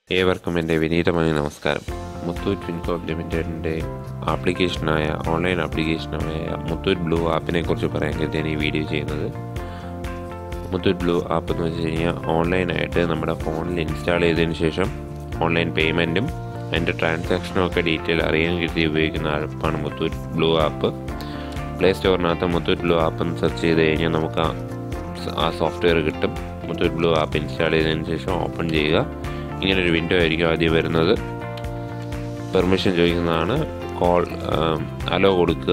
ഏവർക്കും എൻ്റെ വിനീതമായ നമസ്കാരം മുത്തൂറ്റ് ഫിൻകോപ്പ് ലിമിറ്റഡിൻ്റെ ആപ്ലിക്കേഷനായ ഓൺലൈൻ ആപ്ലിക്കേഷനായ മുത്തൂറ്റ് ബ്ലൂ ആപ്പിനെ കുറിച്ച് പറയാൻ കരുതിയാണ് ഈ വീഡിയോ ചെയ്യുന്നത് മുത്തൂറ്റ് ബ്ലൂ ആപ്പ് എന്ന് വെച്ച് കഴിഞ്ഞാൽ ഓൺലൈനായിട്ട് നമ്മുടെ ഫോണിൽ ഇൻസ്റ്റാൾ ചെയ്തതിന് ശേഷം ഓൺലൈൻ പേയ്മെൻറ്റും അതിൻ്റെ ട്രാൻസാക്ഷനും ഒക്കെ ഡീറ്റെയിൽ അറിയാൻ കരുതി ഉപയോഗിക്കുന്ന ആപ്പാണ് മുത്തൂറ്റ് ബ്ലൂ ആപ്പ് പ്ലേ സ്റ്റോറിനകത്ത് മുത്തൂറ്റ് ബ്ലൂ ആപ്പ് എന്ന് സെർച്ച് ചെയ്ത് കഴിഞ്ഞാൽ നമുക്ക് ആ ആ സോഫ്റ്റ്വെയർ കിട്ടും മുത്തൂറ്റ് ബ്ലൂ ആപ്പ് ഇൻസ്റ്റാൾ ചെയ്തതിന് ശേഷം ഓപ്പൺ ചെയ്യുക ഇങ്ങനൊരു വിൻഡോ ആയിരിക്കും ആദ്യം വരുന്നത് പെർമിഷൻ ചോദിക്കുന്നതാണ് കോൾ അലോ കൊടുക്കുക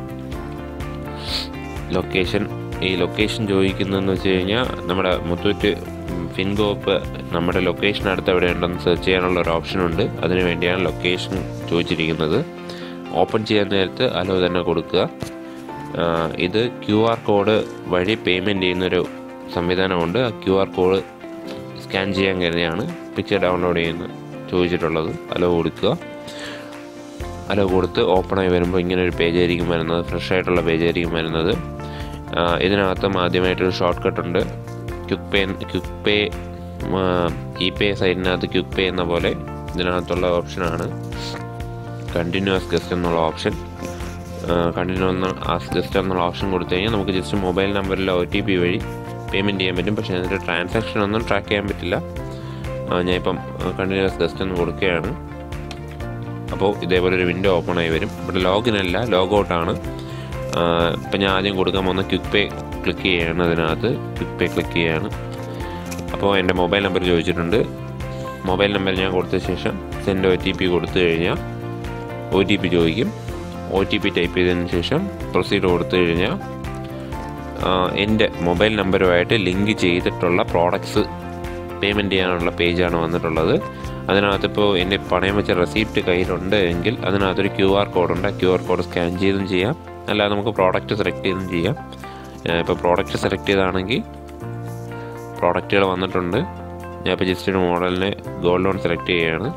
ലൊക്കേഷൻ ഈ ലൊക്കേഷൻ ചോദിക്കുന്നതെന്ന് വെച്ച് കഴിഞ്ഞാൽ നമ്മുടെ മുത്തൂറ്റ് ഫിൻകോപ്പ് നമ്മുടെ ലൊക്കേഷൻ അടുത്ത് എവിടെ ഉണ്ടെന്ന് സെർച്ച് ചെയ്യാനുള്ള ഒരു ഓപ്ഷൻ ഉണ്ട് അതിന് വേണ്ടിയാണ് ലൊക്കേഷൻ ചോദിച്ചിരിക്കുന്നത് ഓപ്പൺ ചെയ്യാൻ നേരത്ത് അലോ തന്നെ കൊടുക്കുക ആ, ഇത് ക്യു ആർ കോഡ് വഴി പേയ്മെൻറ്റ് ചെയ്യുന്നൊരു സംവിധാനമുണ്ട് ആ ക്യു ആർ കോഡ് സ്കാൻ ചെയ്യാൻ കരുതിയാണ് പിക്ചർ ഡൗൺലോഡ് ചെയ്യുന്ന ചോദിച്ചിട്ടുള്ളത് അലോ കൊടുക്കുക അലോ കൊടുത്ത് ഓപ്പണായി വരുമ്പോൾ ഇങ്ങനെ ഒരു പേജ് ആയിരിക്കും വരുന്നത് ഫ്രഷ് ആയിട്ടുള്ള പേജ് ആയിരിക്കും വരുന്നത് ആ, ഇതിനകത്തും ആദ്യമായിട്ടൊരു ഷോർട്ട് കട്ട് ഉണ്ട് quick pay quick pay e pay സൈഡിനകത്ത് ക്യുക്ക് പേ എന്ന പോലെ ഇതിനകത്തുള്ള ഓപ്ഷനാണ് കണ്ടിന്യൂസ് ഗസ്റ്റ് എന്നുള്ള ഓപ്ഷൻ കണ്ടിന്യൂ ആസ് ഗസ്റ്റ് എന്നുള്ള ഓപ്ഷൻ കൊടുത്തു കഴിഞ്ഞാൽ നമുക്ക് ജസ്റ്റ് മൊബൈൽ നമ്പറിൽ ഒ ടി പി വഴി പേയ്മെൻറ്റ് ചെയ്യാൻ പറ്റും പക്ഷേ അതിൻ്റെ ട്രാൻസാക്ഷൻ ഒന്നും ട്രാക്ക് ചെയ്യാൻ പറ്റില്ല ആ, ഞാൻ ഇപ്പം കണ്ടിന്യൂസ് ഗസ്റ്റ് എന്ന് കൊടുക്കുകയാണ് അപ്പോൾ ഇതേപോലെ ഒരു വിൻഡോ ഓപ്പൺ ആയി വരും ഇവിടെ ലോഗിൻ അല്ല ലോഗ് ഔട്ടാണ് ഇപ്പം ഞാൻ ആദ്യം കൊടുക്കാൻ പോകുന്ന ക്വിക്ക് പേ ക്ലിക്ക് ചെയ്യുകയാണ് അതിനകത്ത് ക്വിക്ക് പേ ക്ലിക്ക് ചെയ്യുകയാണ് അപ്പോൾ എൻ്റെ മൊബൈൽ നമ്പർ ചോദിച്ചിട്ടുണ്ട് മൊബൈൽ നമ്പർ ഞാൻ കൊടുത്ത ശേഷം സെൻഡ് ഒ ടി പി കൊടുത്തു കഴിഞ്ഞാൽ ഒ ടി പി ചോദിക്കും ഒ ടി പി ടൈപ്പ് ചെയ്തതിന് ശേഷം പ്രൊസീഡ് കൊടുത്തു കഴിഞ്ഞാൽ ആ, എൻ്റെ മൊബൈൽ നമ്പറുമായിട്ട് ലിങ്ക് ചെയ്തിട്ടുള്ള പ്രോഡക്ട്സ് പേയ്മെൻറ്റ് ചെയ്യാനുള്ള പേജാണ് വന്നിട്ടുള്ളത് അതിനകത്ത് ഇപ്പോൾ എൻ്റെ പണയം വെച്ച റെസീപ്റ്റ് കയ്യിലുണ്ട് എങ്കിൽ അതിനകത്തൊരു ക്യു ആർ കോഡുണ്ട് ആ ക്യു ആർ കോഡ് സ്കാൻ ചെയ്തും ചെയ്യാം അല്ലാതെ നമുക്ക് പ്രോഡക്റ്റ് സെലക്ട് ചെയ്തും ചെയ്യാം ഇപ്പോൾ പ്രോഡക്റ്റ് സെലക്ട് ചെയ്താണെങ്കിൽ പ്രോഡക്റ്റുകൾ വന്നിട്ടുണ്ട് ഞാൻ ഇപ്പോൾ ജസ്റ്റ് ഒരു മോഡലിന് ഗോൾഡ് ലോൺ സെലക്ട് ചെയ്യുകയാണ്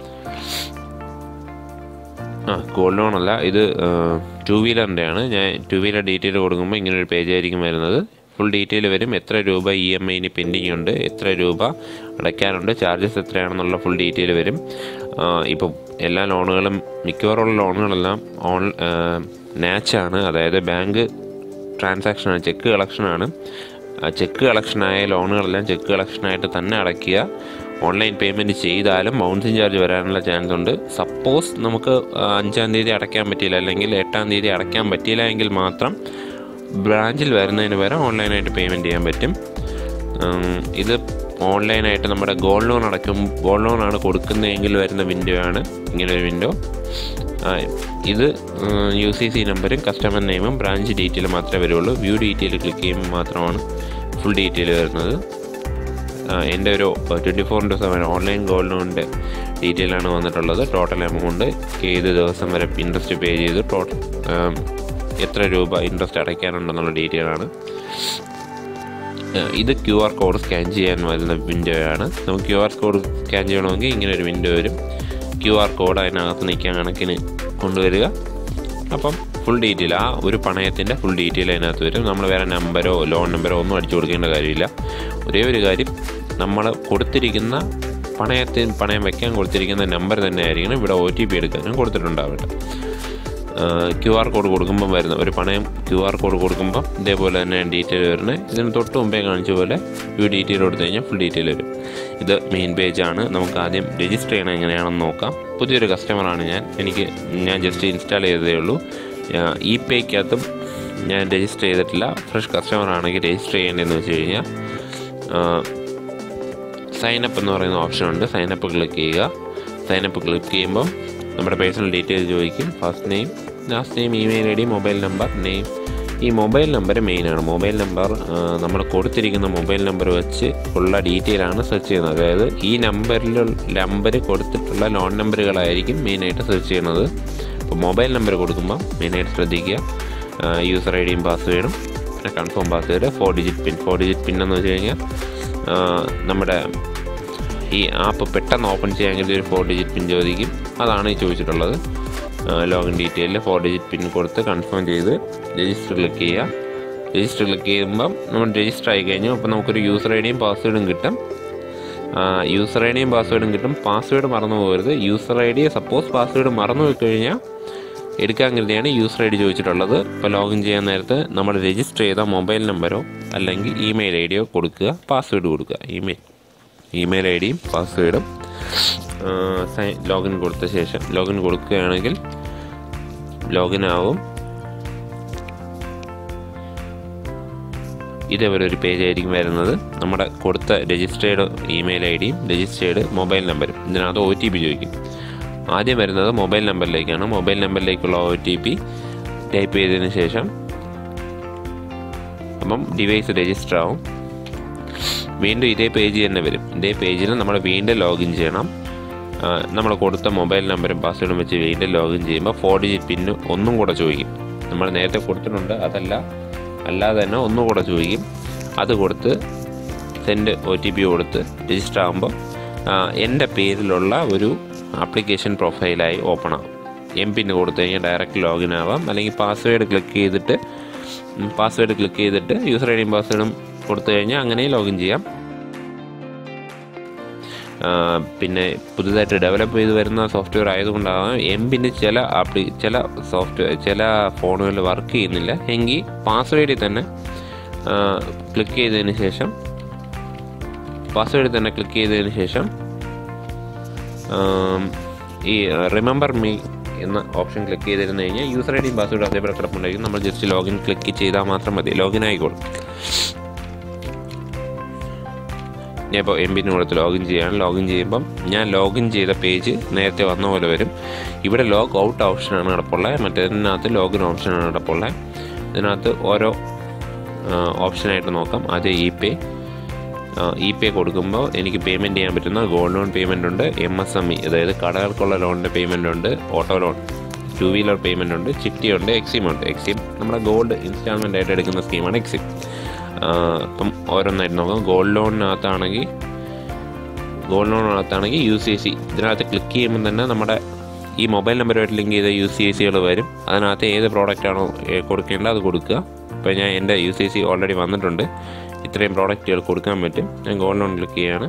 ആ ഗോൾഡ് ലോൺ അല്ല ഇത് ടു വീലറിൻ്റെ ആണ് ഞാൻ ടു വീലർ ഡീറ്റെയിൽ കൊടുക്കുമ്പോൾ ഇങ്ങനെ ഒരു പേജ് ആയിരിക്കും വരുന്നത് ഫുൾ ഡീറ്റെയിൽ വരും എത്ര രൂപ ഇ എം ഐന് പെൻഡിങ് ഉണ്ട് എത്ര രൂപ അടയ്ക്കാനുണ്ട് ചാർജസ് എത്രയാണെന്നുള്ള ഫുൾ ഡീറ്റെയിൽ വരും ഇപ്പം എല്ലാ ലോണുകളും മിക്കവാറുള്ള ലോണുകളെല്ലാം ഓൺ നാച്ചാണ് അതായത് ബാങ്ക് ട്രാൻസാക്ഷനാണ് ചെക്ക് കളക്ഷനാണ് ചെക്ക് കളക്ഷനായ ലോണുകളെല്ലാം ചെക്ക് കളക്ഷനായിട്ട് തന്നെ അടയ്ക്കുക ഓൺലൈൻ പേയ്മെൻറ്റ് ചെയ്താലും ബൗൺസിങ് ചാർജ് വരാനുള്ള ചാൻസ് ഉണ്ട് സപ്പോസ് നമുക്ക് ആ, അഞ്ചാം തീയതി അടയ്ക്കാൻ പറ്റിയില്ല അല്ലെങ്കിൽ എട്ടാം തീയതി അടയ്ക്കാൻ പറ്റിയില്ല എങ്കിൽ മാത്രം ബ്രാഞ്ചിൽ വരുന്നതിന് വരെ ഓൺലൈനായിട്ട് പേയ്മെൻറ്റ് ചെയ്യാൻ പറ്റും ഉം, ഇത് ഓൺലൈനായിട്ട് നമ്മുടെ ഗോൾഡ് ലോൺ അടയ്ക്കും ഗോൾഡ് ലോണാണ് കൊടുക്കുന്നതെങ്കിൽ വരുന്ന വിൻഡോ ആണ് ഇങ്ങനെ ഒരു വിൻഡോ ഇത് യു സി സി നമ്പറും കസ്റ്റമർ നെയിമും ബ്രാഞ്ച് ഡീറ്റെയിൽ മാത്രമേ വരുള്ളൂ വ്യൂ ഡീറ്റെയിൽ ക്ലിക്ക് ചെയ്യുമ്പോൾ മാത്രമാണ് ഫുൾ ഡീറ്റെയിൽ വരുന്നത് ആ, എൻ്റെ ഒരു twenty four into seven online gold ലോണിൻ്റെ ഡീറ്റെയിലാണ് വന്നിട്ടുള്ളത് ടോട്ടൽ എമൗണ്ട് ഏത് ദിവസം വരെ ഇൻട്രസ്റ്റ് പേ ചെയ്തു ടോട്ടൽ എത്ര രൂപ ഇൻട്രസ്റ്റ് അടയ്ക്കാനുണ്ടെന്നുള്ള ഡീറ്റെയിലാണ് ഇത് ക്യു ആർ കോഡ് സ്കാൻ ചെയ്യാൻ വരുന്ന വിൻഡോ ആണ് നമുക്ക് ക്യു ആർ കോഡ് സ്കാൻ ചെയ്യണമെങ്കിൽ ഇങ്ങനെ ഒരു വിൻഡോ വരും ക്യു ആർ കോഡ് അതിനകത്ത് നിൽക്കാൻ കണക്കിന് കൊണ്ടുവരിക അപ്പം ഫുൾ ഡീറ്റെയിൽ ആ ഒരു പണയത്തിൻ്റെ ഫുൾ ഡീറ്റെയിൽ അതിനകത്ത് വരും നമ്മൾ വേറെ നമ്പരോ ലോൺ നമ്പരോ ഒന്നും അടിച്ചു കൊടുക്കേണ്ട കാര്യമില്ല ഒരേ ഒരു കാര്യം നമ്മൾ കൊടുത്തിരിക്കുന്ന പണയത്തിന് പണയം വയ്ക്കാൻ കൊടുത്തിരിക്കുന്ന നമ്പർ തന്നെ ആയിരിക്കണം ഇവിടെ ഒ ടി പി എടുക്കാനും കൊടുത്തിട്ടുണ്ടാവട്ടെ ക്യു ആർ കോഡ് കൊടുക്കുമ്പോൾ വരുന്ന ഒരു പണയം ക്യു ആർ കോഡ് കൊടുക്കുമ്പോൾ ഇതേപോലെ തന്നെ ഡീറ്റെയിൽ വരുന്നത് ഇതിന് തൊട്ട് മുമ്പേ കാണിച്ച പോലെ വ്യൂ ഡീറ്റെയിൽ കൊടുത്തു കഴിഞ്ഞാൽ ഫുൾ ഡീറ്റെയിൽ വരും ഇത് മെയിൻ പേജാണ് നമുക്ക് ആദ്യം രജിസ്റ്റർ ചെയ്യണം എങ്ങനെയാണെന്ന് നോക്കാം പുതിയൊരു കസ്റ്റമറാണ് ഞാൻ എനിക്ക് ഞാൻ ജസ്റ്റ് ഇൻസ്റ്റാൾ ചെയ്തതേ ഉള്ളൂ ഇ പേക്കകത്തും ഞാൻ രജിസ്റ്റർ ചെയ്തിട്ടില്ല ഫ്രഷ് കസ്റ്റമർ ആണെങ്കിൽ രജിസ്റ്റർ ചെയ്യേണ്ടതെന്ന് വെച്ച് കഴിഞ്ഞാൽ സൈനപ്പ് എന്ന് പറയുന്ന ഓപ്ഷൻ ഉണ്ട് സൈനപ്പ് ക്ലിക്ക് ചെയ്യുക സൈനപ്പ് ക്ലിക്ക് ചെയ്യുമ്പോൾ നമ്മുടെ പേഴ്സണൽ ഡീറ്റെയിൽസ് ചോദിക്കും first name last name email I D mobile number name ഈ മൊബൈൽ നമ്പർ മെയിനാണ് മൊബൈൽ നമ്പർ നമ്മൾ കൊടുത്തിരിക്കുന്ന മൊബൈൽ നമ്പർ വെച്ച് ഉള്ള ഡീറ്റെയിൽ ആണ് സെർച്ച് ചെയ്യുന്നത് അതായത് ഈ നമ്പറിൽ നമ്പർ കൊടുത്തിട്ടുള്ള ലോൺ നമ്പറുകളായിരിക്കും മെയിനായിട്ട് സെർച്ച് ചെയ്യുന്നത് അപ്പോൾ മൊബൈൽ നമ്പർ കൊടുക്കുമ്പോൾ മെയിനായിട്ട് ശ്രദ്ധിക്കുക യൂസർ ഐ ഡിയും പാസ്വേഡും പിന്നെ confirm password four digit pin four digit pin എന്ന് വെച്ച് കഴിഞ്ഞാൽ ആ, നമ്മുടെ ഈ ആപ്പ് പെട്ടെന്ന് ഓപ്പൺ ചെയ്യാമെങ്കിൽ ഒരു ഫോർ ഡിജിറ്റ് പിൻ ചോദിക്കും അതാണ് ഈ ചോദിച്ചിട്ടുള്ളത് ലോഗിൻ ഡീറ്റെയിലിൽ ഫോർ ഡിജിറ്റ് പിൻ കൊടുത്ത് കൺഫേം ചെയ്ത് രജിസ്റ്റർ ക്ലിക്ക് ചെയ്യുക രജിസ്റ്റർ ക്ലിക്ക് ചെയ്യുമ്പം നമ്മൾ രജിസ്റ്റർ ആയി കഴിഞ്ഞു അപ്പോൾ നമുക്കൊരു യൂസർ ഐ ഡിയും പാസ്വേഡും കിട്ടും യൂസർ ഐ ഡിയും പാസ്വേഡും കിട്ടും പാസ്വേഡ് മറന്നു പോകരുത് user I D suppose password മറന്നു പോയി കഴിഞ്ഞാൽ എടുക്കാൻ കരുതിയാണ് യൂസർ ഐ ഡി ചോദിച്ചിട്ടുള്ളത് ഇപ്പോൾ ലോഗിൻ ചെയ്യാൻ നേരത്ത് നമ്മൾ രജിസ്റ്റർ ചെയ്ത മൊബൈൽ നമ്പറോ അല്ലെങ്കിൽ ഇമെയിൽ ഐ ഡിയോ കൊടുക്കുക പാസ്വേഡ് കൊടുക്കുക ഇമെയിൽ ഇമെയിൽ ഐ ഡിയും പാസ്വേഡും സൈൻ ലോഗിൻ കൊടുത്ത ശേഷം ലോഗിൻ കൊടുക്കുകയാണെങ്കിൽ ലോഗിൻ ആവും ഇതേപോലെ ഒരു പേജ് ആയിരിക്കും വരുന്നത് നമ്മുടെ കൊടുത്ത രജിസ്റ്റേർഡ് ഇമെയിൽ ഐ ഡിയും രജിസ്റ്റേർഡ് മൊബൈൽ നമ്പറും ഇതിനകത്ത് ഒ ടി പി ചോദിക്കും ആദ്യം വരുന്നത് മൊബൈൽ നമ്പറിലേക്കാണ് മൊബൈൽ നമ്പറിലേക്കുള്ള ഒ ടി പി ടൈപ്പ് ചെയ്തതിന് ശേഷം അപ്പം ഡിവൈസ് രജിസ്റ്റർ ആവും വീണ്ടും ഇതേ പേജ് തന്നെ വരും ഇതേ പേജിൽ നമ്മൾ വീണ്ടും ലോഗിൻ ചെയ്യണം നമ്മൾ കൊടുത്ത മൊബൈൽ നമ്പറും പാസ്വേഡും വെച്ച് വീണ്ടും ലോഗിൻ ചെയ്യുമ്പോൾ ഫോർ ഡിജിറ്റ് പിന്ന് ഒന്നും കൂടെ ചോദിക്കും നമ്മൾ നേരത്തെ കൊടുത്തിട്ടുണ്ട് അതല്ല അല്ലാതെ തന്നെ ഒന്നും കൂടെ ചോദിക്കും അത് കൊടുത്ത് സെൻഡ് ഒ ടി പി കൊടുത്ത് രജിസ്റ്റർ ആകുമ്പോൾ എൻ്റെ പേരിലുള്ള ഒരു ആപ്ലിക്കേഷൻ പ്രൊഫൈലായി ഓപ്പൺ ആകും എം പിന്ന് കൊടുത്തു കഴിഞ്ഞാൽ ഡയറക്റ്റ് ലോഗിൻ ആവാം അല്ലെങ്കിൽ പാസ്വേഡ് ക്ലിക്ക് ചെയ്തിട്ട് പാസ്വേഡ് ക്ലിക്ക് ചെയ്തിട്ട് യൂസർ ഐ ഡിയും പാസ്വേഡും കൊടുത്തു കഴിഞ്ഞാൽ അങ്ങനെ ലോഗിൻ ചെയ്യാം പിന്നെ പുതുതായിട്ട് ഡെവലപ്പ് ചെയ്ത് വരുന്ന സോഫ്റ്റ്വെയർ ആയതുകൊണ്ടാകാം എം പിന്നെ ചില ആപ്ലി ചില സോഫ്റ്റ്വെയർ ചില ഫോണുകളിൽ വർക്ക് ചെയ്യുന്നില്ല എങ്കിൽ പാസ്വേഡിൽ തന്നെ ക്ലിക്ക് ചെയ്തതിന് ശേഷം പാസ്വേഡിൽ തന്നെ ക്ലിക്ക് ചെയ്തതിന് ശേഷം ഈ റിമെമ്പർ മീ എന്ന ഓപ്ഷൻ ക്ലിക്ക് ചെയ്തിരുന്നു കഴിഞ്ഞാൽ യൂസർ ഐ ഡിയും പാസ്വേഡും അതേപോലെ കിടപ്പുണ്ടായിരിക്കും നമ്മൾ ജസ്റ്റ് ലോഗിൻ ക്ലിക്ക് ചെയ്താൽ മാത്രം മതി ലോഗിൻ ആയിക്കോളും ഞാൻ ഇപ്പോൾ എം പിന് കൊടുത്ത് ലോഗിൻ ചെയ്യാണ് ലോഗിൻ ചെയ്യുമ്പം ഞാൻ ലോഗിൻ ചെയ്ത പേജ് നേരത്തെ വന്ന പോലെ വരും ഇവിടെ ലോഗ് ഔട്ട് ഓപ്ഷനാണ് കിടപ്പുള്ളത് മറ്റേതിനകത്ത് ലോഗിൻ ഓപ്ഷനാണ് കിടപ്പുള്ളത് ഇതിനകത്ത് ഓരോ ഓപ്ഷനായിട്ട് നോക്കാം ആദ്യം ഇ പേ ഇ പേ കൊടുക്കുമ്പോൾ എനിക്ക് പേയ്മെൻറ്റ് ചെയ്യാൻ പറ്റുന്ന ഗോൾഡ് ലോൺ പേയ്മെൻ്റ് ഉണ്ട് എം എസ് എം ഇ അതായത് കടകൾക്കുള്ള ലോണിൻ്റെ പേയ്മെൻ്റ് ഉണ്ട് auto loan two wheeler payment ഉണ്ട് ചിട്ടി ഉണ്ട് എക്സിം ഉണ്ട് എക്സിം നമ്മുടെ ഗോൾഡ് ഇൻസ്റ്റാൾമെൻ്റ് ആയിട്ട് എടുക്കുന്ന സ്കീമാണ് എക്സിം അപ്പം ഓരോന്നായിട്ട് നോക്കാം ഗോൾഡ് ലോണിനകത്താണെങ്കിൽ ഗോൾഡ് ലോണിനകത്താണെങ്കിൽ യു സി സി ഇതിനകത്ത് ക്ലിക്ക് ചെയ്യുമ്പോൾ തന്നെ നമ്മുടെ ഈ മൊബൈൽ നമ്പറുമായിട്ട് ലിങ്ക് ചെയ്ത യു സി സികൾ വരും അതിനകത്ത് ഏത് പ്രോഡക്റ്റാണോ കൊടുക്കേണ്ടത് അത് കൊടുക്കുക ഇപ്പോൾ ഞാൻ എൻ്റെ യു സി സി ഓൾറെഡി വന്നിട്ടുണ്ട് ഇത്രയും പ്രോഡക്റ്റുകൾ കൊടുക്കാൻ പറ്റും ഞാൻ ഗോൾഡ് ലോൺ ക്ലിക്ക് ചെയ്യാണ്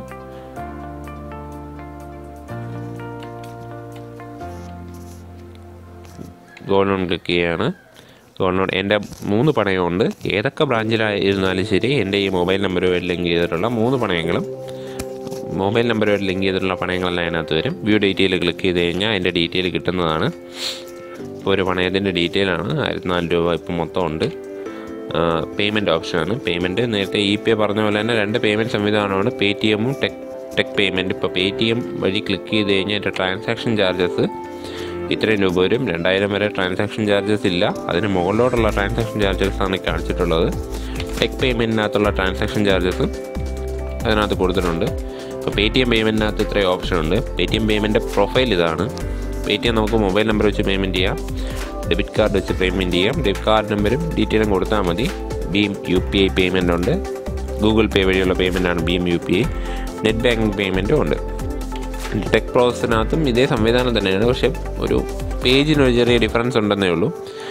ഗോൾഡ് ലോൺ ക്ലിക്ക് ചെയ്യാണ് ഗോൾഡ് ലോൺ എൻ്റെ മൂന്ന് പണയമുണ്ട് ഏതൊക്കെ ബ്രാഞ്ചിലായിരുന്നാലും ശരി എൻ്റെ ഈ മൊബൈൽ നമ്പറുമായിട്ട് ലിങ്ക് ചെയ്തിട്ടുള്ള മൂന്ന് പണയങ്ങളും മൊബൈൽ നമ്പറുമായിട്ട് ലിങ്ക് ചെയ്തിട്ടുള്ള പണയങ്ങളെല്ലാം അതിനകത്ത് വരും വ്യൂ ഡീറ്റെയിൽ ക്ലിക്ക് ചെയ്ത് കഴിഞ്ഞാൽ അതിൻ്റെ ഡീറ്റെയിൽ കിട്ടുന്നതാണ് ഇപ്പോൾ ഒരു പണയത്തിൻ്റെ ഡീറ്റെയിൽ ആണ് ആയിരത്തി നാല് രൂപ ഇപ്പം മൊത്തം ഉണ്ട് പേയ്മെൻറ്റ് ഓപ്ഷനാണ് പേയ്മെൻറ്റ് നേരത്തെ ഇ പേ പറഞ്ഞ പോലെ തന്നെ രണ്ട് പേയ്മെൻറ്റ് സംവിധാനമാണ് പേ ടി എമ്മും ടെക് ടെക് പേയ്മെൻറ്റ് ഇപ്പോൾ പേ ടി എം വഴി ക്ലിക്ക് ചെയ്ത് കഴിഞ്ഞാൽ എൻ്റെ ട്രാൻസാക്ഷൻ ചാർജസ് ഇത്രയും രൂപ വരും രണ്ടായിരം വരെ ട്രാൻസാക്ഷൻ ചാർജസ് ഇല്ല അതിന് മുകളിലോട്ടുള്ള ട്രാൻസാക്ഷൻ ചാർജസ് ആണ് കാണിച്ചിട്ടുള്ളത് ടെക് പേയ്മെൻറ്റിനകത്തുള്ള ട്രാൻസാക്ഷൻ ചാർജസ് അതിനകത്ത് കൊടുത്തിട്ടുണ്ട് ഇപ്പോൾ പേ ടി എം പേയ്മെൻറ്റിനകത്ത് ഇത്രയും ഓപ്ഷൻ ഉണ്ട് pay T M payment profile ഇതാണ് പേ ടി എം നമുക്ക് മൊബൈൽ നമ്പർ വെച്ച് പേയ്മെൻറ്റ് ചെയ്യാം ഡെബിറ്റ് കാർഡ് വെച്ച് പേയ്മെൻറ്റ് ചെയ്യാം ഡെബിറ്റ് കാർഡ് നമ്പരും ഡീറ്റെയിലും കൊടുത്താൽ മതി ഭീം യു പി ഐ പേയ്മെൻ്റ് ഉണ്ട് ഗൂഗിൾ പേ വഴിയുള്ള പേയ്മെൻറ്റാണ് ഭീം U P I net banking പേയ്മെൻറ്റും ഉണ്ട് ടെക് പ്രോസസ്സിനകത്തും ഇതേ സംവിധാനം തന്നെയാണ് പക്ഷേ ഒരു പേജിനൊരു ചെറിയ ഡിഫറൻസ് ഉണ്ടെന്നേ ഉള്ളൂ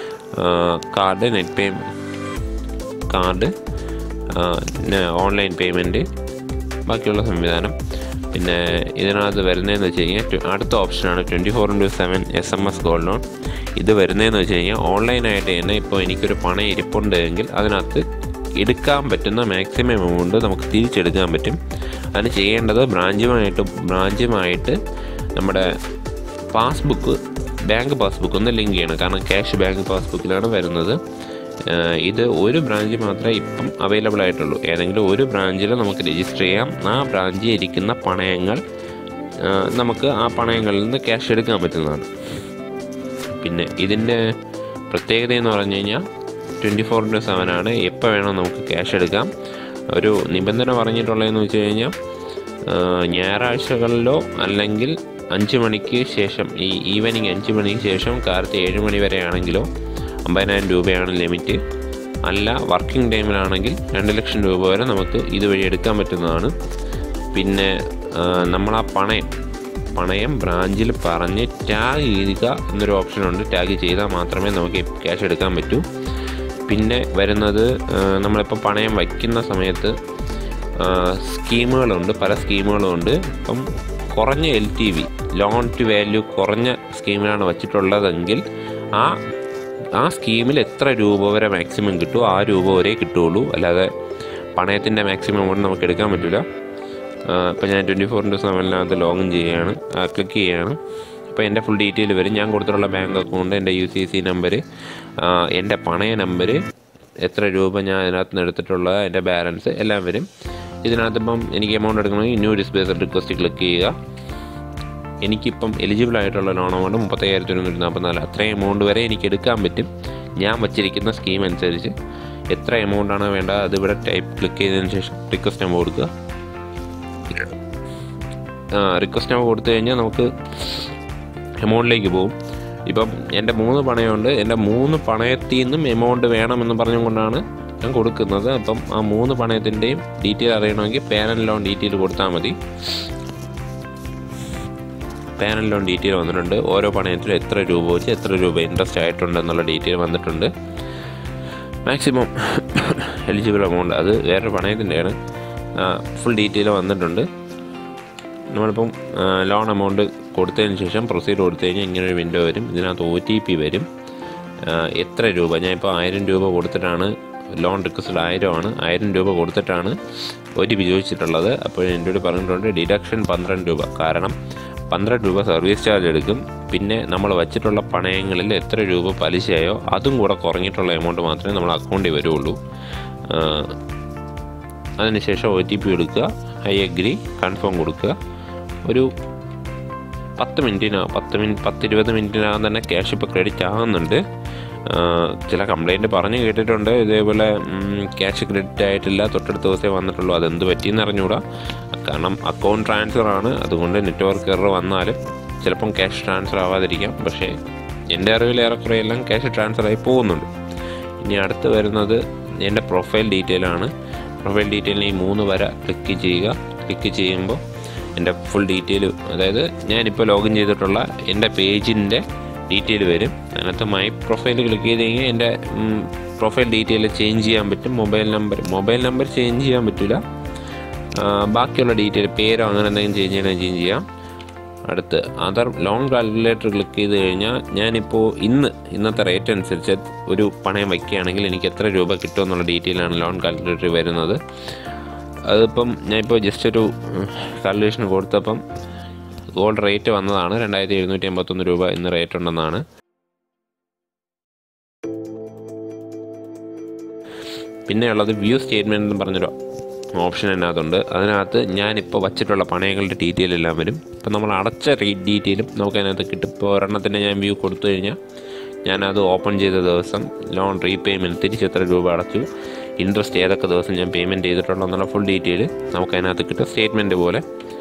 card net pay card online payment ബാക്കിയുള്ള സംവിധാനം പിന്നെ ഇതിനകത്ത് വരുന്നതെന്ന് വെച്ച് കഴിഞ്ഞാൽ അടുത്ത ഓപ്ഷനാണ് twenty four into seven S M S gold loan ഇത് വരുന്നതെന്ന് വെച്ച് കഴിഞ്ഞാൽ ഓൺലൈനായിട്ട് തന്നെ ഇപ്പോൾ എനിക്കൊരു പണം ഇരിപ്പുണ്ട് എങ്കിൽ അതിനകത്ത് എടുക്കാൻ പറ്റുന്ന മാക്സിമം എമൗണ്ട് നമുക്ക് തിരിച്ചെടുക്കാൻ പറ്റും അതിന് ചെയ്യേണ്ടത് ബ്രാഞ്ചുമായിട്ട് ബ്രാഞ്ചുമായിട്ട് നമ്മുടെ പാസ്ബുക്ക് ബാങ്ക് പാസ്ബുക്ക് ഒന്ന് ലിങ്ക് ചെയ്യണം കാരണം ക്യാഷ് ബാങ്ക് പാസ്ബുക്കിലാണ് വരുന്നത് ഇത് ഒരു ബ്രാഞ്ച് മാത്രമേ ഇപ്പം അവൈലബിൾ ആയിട്ടുള്ളൂ ഏതെങ്കിലും ഒരു ബ്രാഞ്ചിൽ നമുക്ക് രജിസ്റ്റർ ചെയ്യാം ആ ബ്രാഞ്ചിൽ ഇരിക്കുന്ന പണയങ്ങൾ നമുക്ക് ആ പണയങ്ങളിൽ നിന്ന് ക്യാഷ് എടുക്കാൻ പറ്റുന്നതാണ് പിന്നെ ഇതിൻ്റെ പ്രത്യേകത എന്ന് പറഞ്ഞു കഴിഞ്ഞാൽ ട്വൻറ്റി ഫോർ ഇൻറ്റു സെവൻ ആണ് എപ്പോൾ വേണം നമുക്ക് ക്യാഷ് എടുക്കാം ഒരു നിബന്ധന പറഞ്ഞിട്ടുള്ളതെന്ന് വെച്ച് കഴിഞ്ഞാൽ ഞായറാഴ്ചകളിലോ അല്ലെങ്കിൽ അഞ്ച് മണിക്ക് ശേഷം ഈ ഈവനിങ് അഞ്ച് മണിക്ക് ശേഷം കാലത്ത് ഏഴ് മണി വരെ ആണെങ്കിലോ അമ്പതിനായിരം രൂപയാണ് ലിമിറ്റ് അല്ല വർക്കിംഗ് ടൈമിലാണെങ്കിൽ രണ്ട് ലക്ഷം രൂപ വരെ നമുക്ക് ഇതുവഴി എടുക്കാൻ പറ്റുന്നതാണ് പിന്നെ നമ്മൾ ആ പണയം പണയം ബ്രാഞ്ചിൽ പറഞ്ഞ് ടാഗ് ചെയ്യുക എന്നൊരു ഓപ്ഷനുണ്ട് ടാഗ് ചെയ്താൽ മാത്രമേ നമുക്ക് ക്യാഷ് എടുക്കാൻ പറ്റൂ പിന്നെ വരുന്നത് നമ്മളിപ്പോൾ പണയം വയ്ക്കുന്ന സമയത്ത് സ്കീമുകളുണ്ട് പല സ്കീമുകളും ഉണ്ട് ഇപ്പം കുറഞ്ഞ L T V loan to value കുറഞ്ഞ സ്കീമിലാണ് വച്ചിട്ടുള്ളതെങ്കിൽ ആ ആ സ്കീമിൽ എത്ര രൂപ വരെ മാക്സിമം കിട്ടുമോ ആ രൂപ വരെ കിട്ടുകയുള്ളൂ അല്ലാതെ പണയത്തിൻ്റെ മാക്സിമം എമൗണ്ട് നമുക്ക് എടുക്കാൻ പറ്റില്ല ഇപ്പോൾ ഞാൻ ട്വൻറ്റി ഫോർ ഇൻറ്റു സെവനിനകത്ത് ലോഗിൻ ചെയ്യുകയാണ് ക്ലിക്ക് ചെയ്യുകയാണ് അപ്പോൾ എൻ്റെ ഫുൾ ഡീറ്റെയിൽ വരും ഞാൻ കൊടുത്തിട്ടുള്ള ബാങ്ക് അക്കൗണ്ട് എൻ്റെ യു സി സി നമ്പർ എൻ്റെ പണയ നമ്പർ എത്ര രൂപ ഞാൻ അതിനകത്ത് നിന്ന് എടുത്തിട്ടുള്ള എൻ്റെ ബാലൻസ് എല്ലാം വരും ഇതിനകത്ത് ഇപ്പം എനിക്ക് എമൗണ്ട് എടുക്കണമെങ്കിൽ ന്യൂ ഡിസ്പേസ് റിക്വസ്റ്റ് ക്ലിക്ക് ചെയ്യുക എനിക്കിപ്പം എലിജിബിൾ ആയിട്ടുള്ള ലോൺ എമൗണ്ട് മുപ്പത്തയ്യായിരത്തി ഒരുന്നൂറ്റി നാൽപ്പത്തിനാല് അത്രയും എമൗണ്ട് വരെ എനിക്ക് എടുക്കാൻ പറ്റും ഞാൻ വച്ചിരിക്കുന്ന സ്കീം അനുസരിച്ച് എത്ര എമൗണ്ട് ആണ് വേണ്ടത് അത് ഇവിടെ ടൈപ്പ് ക്ലിക്ക് ചെയ്തതിന് ശേഷം റിക്വസ്റ്റ് നമ്പർ കൊടുക്കുക റിക്വസ്റ്റ് നമ്പർ കൊടുത്തു കഴിഞ്ഞാൽ നമുക്ക് എമൗണ്ടിലേക്ക് പോകും ഇപ്പം എൻ്റെ മൂന്ന് പണയമുണ്ട് എൻ്റെ മൂന്ന് പണയത്തിൽ നിന്നും എമൗണ്ട് വേണമെന്ന് പറഞ്ഞുകൊണ്ടാണ് ഞാൻ കൊടുക്കുന്നത് അപ്പം ആ മൂന്ന് പണയത്തിൻ്റെയും ഡീറ്റെയിൽ അറിയണമെങ്കിൽ പാനൽ ലോൺ ഡീറ്റെയിൽ കൊടുത്താൽ മതി പാനൽ ലോൺ ഡീറ്റെയിൽ വന്നിട്ടുണ്ട് ഓരോ പണയത്തിലും എത്ര രൂപ വെച്ച് എത്ര രൂപ ഇൻട്രസ്റ്റ് ആയിട്ടുണ്ട് എന്നുള്ള ഡീറ്റെയിൽ വന്നിട്ടുണ്ട് മാക്സിമം എലിജിബിൾ എമൗണ്ട് അത് വേറൊരു പണയത്തിൻ്റെയാണ് ഫുൾ ഡീറ്റെയിൽ വന്നിട്ടുണ്ട് നമ്മളിപ്പം ലോൺ എമൗണ്ട് കൊടുത്തതിന് ശേഷം പ്രൊസീഡ് കൊടുത്തു കഴിഞ്ഞാൽ ഇങ്ങനെ ഒരു വിൻഡോ വരും ഇതിനകത്ത് ഒ ടി പി വരും എത്ര രൂപ ഞാൻ ഇപ്പോൾ ആയിരം രൂപ കൊടുത്തിട്ടാണ് ലോൺ റിക്വസ്റ്റഡ് ആയിരമാണ് ആയിരം രൂപ കൊടുത്തിട്ടാണ് ഒ ടി പി ചോദിച്ചിട്ടുള്ളത് അപ്പോൾ എൻ്റെ കൂടെ പറഞ്ഞിട്ടുണ്ട് ഡിഡക്ഷൻ പന്ത്രണ്ട് രൂപ കാരണം പന്ത്രണ്ട് രൂപ സർവീസ് ചാർജ് എടുക്കും പിന്നെ നമ്മൾ വച്ചിട്ടുള്ള പണയങ്ങളിൽ എത്ര രൂപ പലിശയായോ അതും കൂടെ കുറഞ്ഞിട്ടുള്ള എമൗണ്ട് മാത്രമേ നമ്മൾ അക്കൗണ്ടിൽ വരുള്ളൂ അതിനുശേഷം ഒ ടി പി എടുക്കുക ഐ അഗ്രി കൺഫേം കൊടുക്കുക ഒരു പത്ത് മിനിറ്റിനകം പത്ത് മിനിറ്റ് പത്ത് ഇരുപത് മിനിറ്റിനകം തന്നെ ക്യാഷ് ഇപ്പോൾ ക്രെഡിറ്റ് ആകുന്നുണ്ട് ചില കംപ്ലൈൻറ്റ് പറഞ്ഞു കേട്ടിട്ടുണ്ട് ഇതേപോലെ ക്യാഷ് ക്രെഡിറ്റ് ആയിട്ടില്ല തൊട്ടടുത്ത ദിവസമേ വന്നിട്ടുള്ളൂ അതെന്ത് പറ്റിയെന്ന് അറിഞ്ഞുകൂടാ കാരണം അക്കൗണ്ട് ട്രാൻസ്ഫർ ആണ് അതുകൊണ്ട് നെറ്റ്വർക്ക് എറർ വന്നാലും ചിലപ്പം ക്യാഷ് ട്രാൻസ്ഫർ ആവാതിരിക്കാം പക്ഷേ എൻ്റെ അറിവിൽ ഏറെക്കുറെ എല്ലാം ക്യാഷ് ട്രാൻസ്ഫർ ആയി പോകുന്നുണ്ട് ഇനി അടുത്ത് വരുന്നത് എൻ്റെ പ്രൊഫൈൽ ഡീറ്റെയിൽ ആണ് പ്രൊഫൈൽ ഡീറ്റെയിലിൽ ഈ മൂന്ന് വര ക്ലിക്ക് ചെയ്യുക ക്ലിക്ക് ചെയ്യുമ്പോൾ എൻ്റെ ഫുൾ ഡീറ്റെയിൽ അതായത് ഞാനിപ്പോൾ ലോഗിൻ ചെയ്തിട്ടുള്ള എൻ്റെ പേജിൻ്റെ ഡീറ്റെയിൽ വരും അതിനകത്ത് മൈ പ്രൊഫൈൽ ക്ലിക്ക് ചെയ്ത് കഴിഞ്ഞാൽ എൻ്റെ പ്രൊഫൈൽ ഡീറ്റെയിൽ ചേഞ്ച് ചെയ്യാൻ പറ്റും mobile number mobile number change ചെയ്യാൻ പറ്റില്ല ബാക്കിയുള്ള ഡീറ്റെയിൽ പേരോ അങ്ങനെ എന്തെങ്കിലും ചേഞ്ച് ചെയ്യണമെങ്കിൽ ചേഞ്ച് ചെയ്യാം അടുത്ത് അതർ ലോൺ കാൽക്കുലേറ്റർ ക്ലിക്ക് ചെയ്ത് കഴിഞ്ഞാൽ ഞാനിപ്പോൾ ഇന്ന് ഇന്നത്തെ റേറ്റ് അനുസരിച്ച് ഒരു പണയം വയ്ക്കുകയാണെങ്കിൽ എനിക്ക് എത്ര രൂപ കിട്ടുമെന്നുള്ള ഡീറ്റെയിലാണ് ലോൺ കാൽക്കുലേറ്റർ വരുന്നത് അതിപ്പം ഞാനിപ്പോൾ ജസ്റ്റ് ഒരു കാൽക്കുലേഷൻ കൊടുത്തപ്പം ഗോൾഡ് റേറ്റ് വന്നതാണ് രണ്ടായിരത്തി എഴുന്നൂറ്റി എൺപത്തൊന്ന് രൂപ ഇന്ന് റേറ്റ് ഉണ്ടെന്നാണ് പിന്നെയുള്ളത് വ്യൂ സ്റ്റേറ്റ്മെൻറ്റ് എന്ന് പറഞ്ഞൊരു ഓപ്ഷൻ അതിനകത്തുണ്ട് അതിനകത്ത് ഞാനിപ്പോൾ വച്ചിട്ടുള്ള പണയങ്ങളുടെ ഡീറ്റെയിൽ എല്ലാം വരും ഇപ്പം നമ്മൾ അടച്ച റേറ്റ് ഡീറ്റെയിലും നമുക്ക് അതിനകത്ത് കിട്ടും ഇപ്പോൾ ഒരെണ്ണത്തിൻ്റെ ഞാൻ വ്യൂ കൊടുത്തു കഴിഞ്ഞാൽ ഞാനത് ഓപ്പൺ ചെയ്ത ദിവസം ലോൺ റീപേയ്മെൻറ്റ് തിരിച്ച് എത്ര രൂപ അടച്ചു ഇൻട്രസ്റ്റ് ഏതൊക്കെ ദിവസം ഞാൻ പേയ്മെൻറ്റ് ചെയ്തിട്ടുണ്ടോ എന്നുള്ള ഫുൾ ഡീറ്റെയിൽ നമുക്ക് അതിനകത്ത് കിട്ടും സ്റ്റേറ്റ്മെൻറ്റ് പോലെ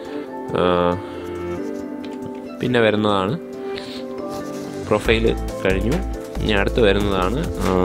പിന്നെ വരുന്നതാണ് പ്രൊഫൈൽ കഴിഞ്ഞു ഇനി അടുത്ത് വരുന്നതാണ്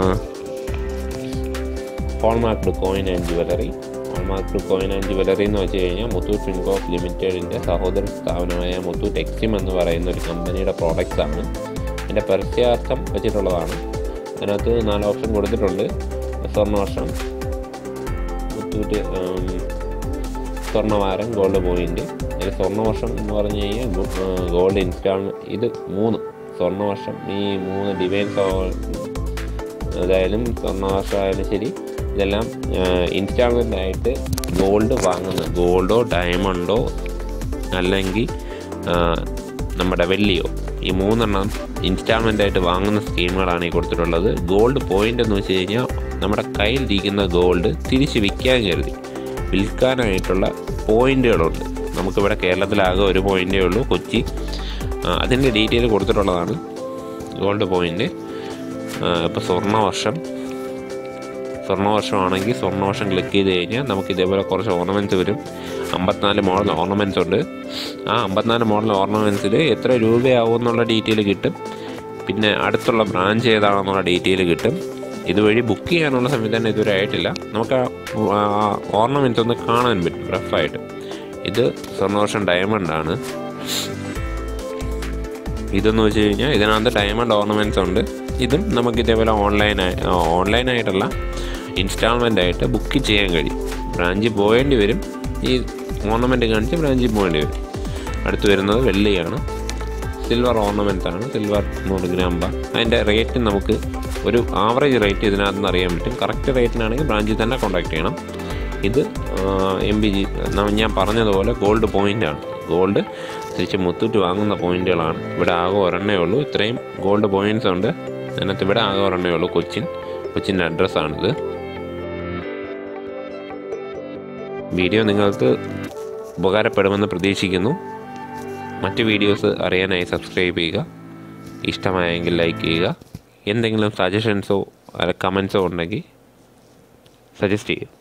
hallmarked coin and jewellery hallmarked coin and jewellery എന്ന് വെച്ച് കഴിഞ്ഞാൽ മുത്തൂറ്റ് ഫിൻകോഫ് ലിമിറ്റഡിൻ്റെ സഹോദര സ്ഥാപനമായ മുത്തൂറ്റ് എക്സിം എന്ന് പറയുന്ന ഒരു കമ്പനിയുടെ പ്രോഡക്റ്റ്സ് ആണ് എൻ്റെ പരസ്യാർത്ഥം വെച്ചിട്ടുള്ളതാണ് അതിനകത്ത് നാല് ഓപ്ഷൻ കൊടുത്തിട്ടുണ്ട് സ്വർണ്ണവർഷം മുത്തൂറ്റ് സ്വർണ്ണവാരം ഗോൾഡ് പോയിൻ്റ് ഇതിൽ സ്വർണ്ണവർഷം എന്ന് പറഞ്ഞു കഴിഞ്ഞാൽ ഗോൾഡ് ഇൻസ്റ്റാൾമെൻറ്റ് ഇത് മൂന്ന് സ്വർണ്ണവർഷം ഈ മൂന്ന് ഡിവൈൻസ് ഏതായാലും സ്വർണ്ണവർഷമായാലും ശരി ഇതെല്ലാം ഇൻസ്റ്റാൾമെൻ്റ് ആയിട്ട് ഗോൾഡ് വാങ്ങുന്ന ഗോൾഡോ ഡയമണ്ടോ അല്ലെങ്കിൽ നമ്മുടെ വെള്ളിയോ ഈ മൂന്നെണ്ണം ഇൻസ്റ്റാൾമെൻ്റ് ആയിട്ട് വാങ്ങുന്ന സ്കീമുകളാണ് ഈ കൊടുത്തിട്ടുള്ളത് ഗോൾഡ് പോയിൻ്റ് എന്ന് വെച്ച് കഴിഞ്ഞാൽ നമ്മുടെ കയ്യിലിരിക്കുന്ന ഗോൾഡ് തിരിച്ച് വിൽക്കാൻ കരുതി വിൽക്കാനായിട്ടുള്ള പോയിൻ്റുകളുണ്ട് നമുക്കിവിടെ കേരളത്തിലാകെ ഒരു പോയിൻ്റേ ഉള്ളൂ കൊച്ചി അതിൻ്റെ ഡീറ്റെയിൽ കൊടുത്തിട്ടുള്ളതാണ് ഗോൾഡ് പോയിൻ്റ് ഇപ്പോൾ സ്വർണ്ണവർഷം സ്വർണ്ണവർഷമാണെങ്കിൽ സ്വർണ്ണവർഷം ക്ലിക്ക് ചെയ്ത് കഴിഞ്ഞാൽ നമുക്ക് ഇതേപോലെ കുറച്ച് ഓർണമെൻറ്റ്സ് വരും അമ്പത്തിനാല് മോഡൽ ഓർണമെൻറ്റ്സ് ഉണ്ട് ആ അമ്പത്തിനാല് മോഡൽ ഓർണമെൻറ്റ്സിൽ എത്ര രൂപയാവും എന്നുള്ള ഡീറ്റെയിൽ കിട്ടും പിന്നെ അടുത്തുള്ള ബ്രാഞ്ച് ഏതാണെന്നുള്ള ഡീറ്റെയിൽ കിട്ടും ഇതുവഴി ബുക്ക് ചെയ്യാനുള്ള സംവിധാനം ഇതുവരെ ആയിട്ടില്ല നമുക്ക് ആ ഓർണമെൻറ്റ്സ് ഒന്ന് കാണാൻ പറ്റും റഫായിട്ട് ഇത് സ്വർണ്ണവർഷം ഡയമണ്ട് ആണ് ഇതെന്ന് വെച്ച് കഴിഞ്ഞാൽ ഇതിനകത്ത് ഡയമണ്ട് ഓർണമെൻറ്റ്സ് ഉണ്ട് ഇതും നമുക്ക് ഇതേപോലെ ഓൺലൈനായി ഓൺലൈനായിട്ടല്ല ഇൻസ്റ്റാൾമെൻ്റ് ആയിട്ട് ബുക്ക് ചെയ്യാൻ കഴിയും ബ്രാഞ്ചിൽ പോകേണ്ടി വരും ഈ ഓർണമെൻറ്റ് കാണിച്ച് ബ്രാഞ്ചിൽ പോകേണ്ടി വരും അടുത്ത് വരുന്നത് വെള്ളിയാണ് സിൽവർ ഓർണമെൻറ്റ്സ് ആണ് സിൽവർ നൂറ് ഗ്രാം ബാർ അതിൻ്റെ റേറ്റ് നമുക്ക് ഒരു ആവറേജ് റേറ്റ് ഇതിനകത്ത് നിന്ന് അറിയാൻ പറ്റും കറക്റ്റ് റേറ്റിനാണെങ്കിൽ ബ്രാഞ്ചിൽ തന്നെ കോൺടാക്ട് ചെയ്യണം ഇത് എം ബി ജി ഞാൻ പറഞ്ഞതുപോലെ ഗോൾഡ് പോയിൻ്റാണ് ഗോൾഡ് തിരിച്ച് മുത്തൂറ്റ് വാങ്ങുന്ന പോയിന്റുകളാണ് ഇവിടെ ആകെ ഒരെണ്ണേ ഉള്ളൂ ഇത്രയും ഗോൾഡ് പോയിന്റ്സ് ഉണ്ട് അതിനകത്ത് ഇവിടെ ആകെ ഒരെണ്ണേ ഉള്ളൂ കൊച്ചിൻ കൊച്ചിൻ്റെ അഡ്രസ്സാണിത് വീഡിയോ നിങ്ങൾക്ക് ഉപകാരപ്പെടുമെന്ന് പ്രതീക്ഷിക്കുന്നു മറ്റ് വീഡിയോസ് അറിയാനായി സബ്സ്ക്രൈബ് ചെയ്യുക ഇഷ്ടമായെങ്കിൽ ലൈക്ക് ചെയ്യുക എന്തെങ്കിലും സജഷൻസോ കമൻസോ ഉണ്ടെങ്കിൽ സജസ്റ്റ് ചെയ്യുക